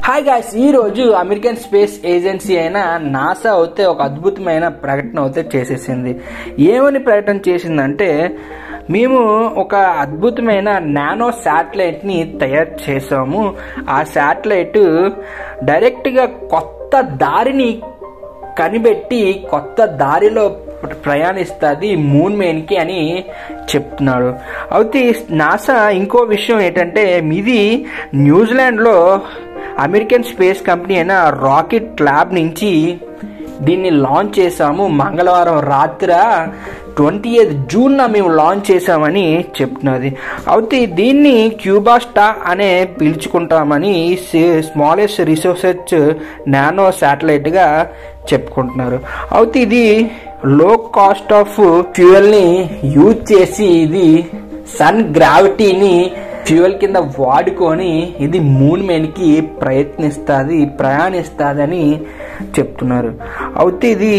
hi guys ఈ రోజు American space agency అయిన నాసా అయితే ఒక అద్భుతమైన ప్రకటన అయితే చేసేసింది ఏమని ప్రకటన చేసిందంటే మేము ఒక అద్భుతమైన నానో శాటిలైట్ని తయారు చేసాము ఆ శాటిలైట్ డైరెక్ట్గా కొత్త దారిని కనిపెట్టి కొత్త దారిలో ప్రయాణిస్తుంది మూన్ మెయిన్కి అని చెప్తున్నాడు అయితే నాసా ఇంకో విషయం ఏంటంటే ఇది న్యూజిలాండ్లో అమెరికన్ స్పేస్ కంపెనీ అయిన రాకెట్ ల్యాబ్ నుంచి దీన్ని లాంచ్ చేసాము మంగళవారం రాత్ర ట్వంటీ ఎయిత్ జూన్న మేము లాంచ్ చేసామని చెప్తున్నది అయితే దీన్ని క్యూబాస్టా అనే పిలుచుకుంటామని స్మాలెస్ట్ రిసోర్సెస్ నానో శాటిలైట్గా చెప్పుకుంటున్నారు అయితే ఇది లో కాస్ట్ ఆఫ్ ఫ్యూయల్ని యూజ్ చేసి ఇది సన్ గ్రావిటీని ఫ్యూయల్ కింద వాడుకొని ఇది మూన్ మెయిన్కి ప్రయత్నిస్తుంది ప్రయాణిస్తుందని చెప్తున్నారు అయితే ఇది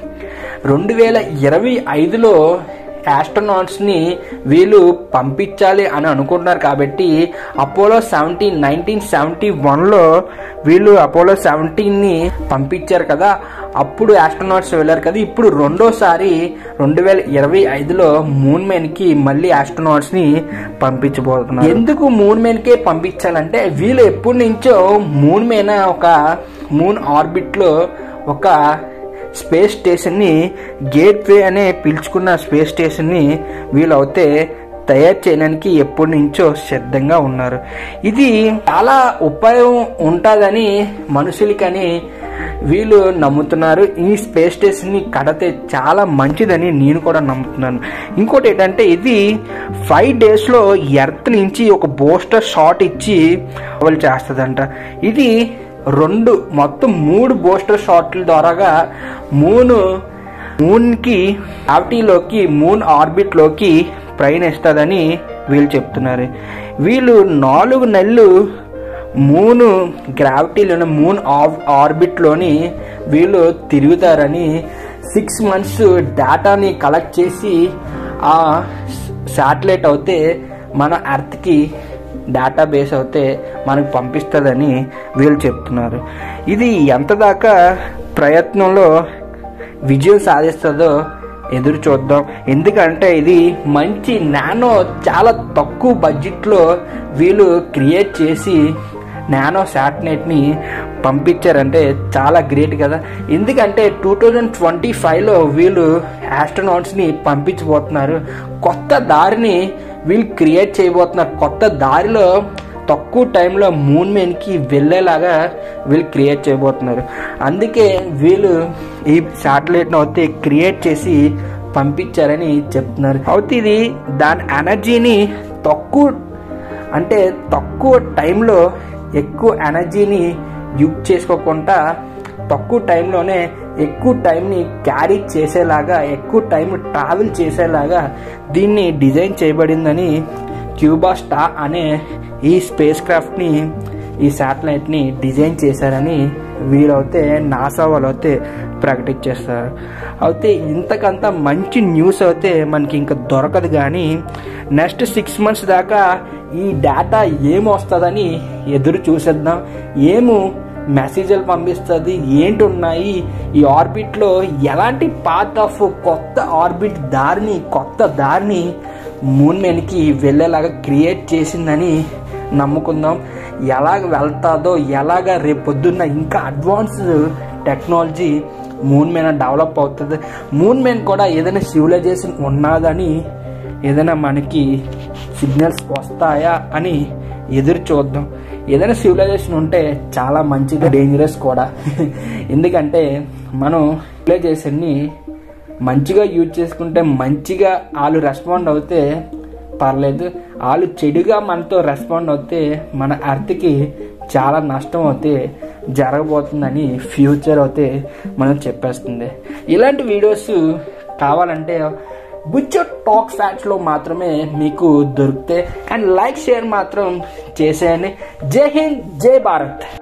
రెండు వేల ఇరవై ఐదులో ఆస్ట్రోనాట్స్ని వీళ్ళు పంపించాలి అని అనుకుంటున్నారు కాబట్టి అపోలో సెవెంటీన్ నైన్టీన్ సెవెంటీ వన్లో వీళ్ళు అపోలో సెవెంటీన్ని పంపించారు కదా అప్పుడు ఆస్ట్రోనాట్స్ వెళ్ళారు కదా ఇప్పుడు రెండోసారి రెండు వేల ఇరవై ఐదులో మూన్ మెయిన్కి మళ్ళీ ఆస్ట్రోనాట్స్ని పంపించబోతున్నారు ఎందుకు మూన్ మెయిన్కే పంపించాలంటే వీళ్ళు ఎప్పటి నుంచో మూన్ మీద ఒక మూన్ ఆర్బిట్లో ఒక స్పేస్ స్టేషన్ని గేట్వే అనే పిలుచుకున్న స్పేస్ స్టేషన్ని వీళ్ళైతే తయారు చేయడానికి ఎప్పటి నుంచో సిద్ధంగా ఉన్నారు ఇది చాలా ఉపయోగం ఉంటుందని మనుషులకని వీళ్ళు నమ్ముతున్నారు ఈ స్పేస్ స్టేషన్ని కడితే చాలా మంచిదని నేను కూడా నమ్ముతున్నాను ఇంకోటి ఏంటంటే ఇది ఫైవ్ డేస్లో ఎర్త్ నుంచి ఒక బోస్టర్ షాట్ ఇచ్చి వాళ్ళు చేస్తుందంట ఇది రెండు మొత్తం మూడు బూస్టర్ షాట్ల ద్వారాగా మూన్ మూన్కి గ్రావిటీలోకి మూన్ ఆర్బిట్లోకి ప్రయాణిస్తుందని వీళ్ళు చెప్తున్నారు వీళ్ళు నాలుగు నెలలు మూన్ గ్రావిటీలోని మూన్ ఆర్బిట్లోని వీళ్ళు తిరుగుతారని సిక్స్ మంత్స్ డేటాని కలెక్ట్ చేసి ఆ శాటిలైట్ అయితే మన ఎర్త్కి డేటాబేస్ అయితే మనకు పంపిస్తుందని వీళ్ళు చెప్తున్నారు ఇది ఎంత దాకా ప్రయత్నంలో విజయం సాధిస్తుందో ఎదురు చూద్దాం ఎందుకంటే ఇది మంచి నానో చాలా తక్కువ బడ్జెట్లో వీళ్ళు క్రియేట్ చేసి నానో శాటిలైట్ని పంపించారంటే చాలా గ్రేట్ కదా ఎందుకంటే టూ థౌజండ్ ట్వంటీ ఫైవ్లో వీళ్ళు ఆస్ట్రోనాట్స్ని పంపించబోతున్నారు కొత్త దారిని వీళ్ళు క్రియేట్ చేయబోతున్నారు కొత్త దారిలో తక్కువ టైంలో మూన్ మెయిన్కి వెళ్ళేలాగా వీళ్ళు క్రియేట్ చేయబోతున్నారు అందుకే వీళ్ళు ఈ శాటిలైట్ను అయితే క్రియేట్ చేసి పంపించారని చెప్తున్నారు అయితే ఇది దాని ఎనర్జీని తక్కువ అంటే తక్కువ టైంలో ఎక్కువ ఎనర్జీని యూజ్ చేసుకోకుండా తక్కువ టైంలోనే ఎక్కువ టైంని క్యారీ చేసేలాగా ఎక్కువ టైం ట్రావెల్ చేసేలాగా దీన్ని డిజైన్ చేయబడిందని క్యూబా స్టా అనే ఈ స్పేస్ క్రాఫ్ట్ని ఈ శాటిలైట్ని డిజైన్ చేశారని వీరైతే నాసా వాళ్ళు అయితే ప్రకటించేస్తారు అయితే ఇంతకంత మంచి న్యూస్ అయితే మనకి ఇంకా దొరకదు కానీ నెక్స్ట్ సిక్స్ మంత్స్ దాకా ఈ డేటా ఏమొస్తుందని ఎదురు చూసేద్దాం ఏము మెసేజ్లు పంపిస్తుంది ఏంటి ఉన్నాయి ఈ ఆర్బిట్లో ఎలాంటి పార్ట్ ఆఫ్ కొత్త ఆర్బిట్ దారిని కొత్త దారిని మూన్ మెన్కి వెళ్ళేలాగా క్రియేట్ చేసిందని నమ్ముకుందాం ఎలాగ వెళ్తాదో ఎలాగ రేపొద్దున్న ఇంకా అడ్వాన్స్ టెక్నాలజీ మూన్ మీద డెవలప్ అవుతుంది మూన్ మీద కూడా ఏదైనా సివిలైజేషన్ ఉన్నదని ఏదైనా మనకి సిగ్నల్స్ వస్తాయా అని ఎదురు చూద్దాం ఏదైనా సివిలైజేషన్ ఉంటే చాలా మంచిది డేంజరస్ కూడా ఎందుకంటే మనం సివిలైజేషన్ని మంచిగా యూజ్ చేసుకుంటే మంచిగా వాళ్ళు రెస్పాండ్ అవుతే పర్లేదు వాళ్ళు చెడుగా మనతో రెస్పాండ్ అవుతే మన అర్థకి చాలా నష్టం అవుతే జరగబోతుందని ఫ్యూచర్ అయితే మనం చెప్పేస్తుంది ఇలాంటి వీడియోస్ కావాలంటే బుచ్చో టాక్ ఫ్యాట్స్లో మాత్రమే మీకు దొరికితే అండ్ లైక్ షేర్ మాత్రం చేసేయండి జై హింద్ జై భారత్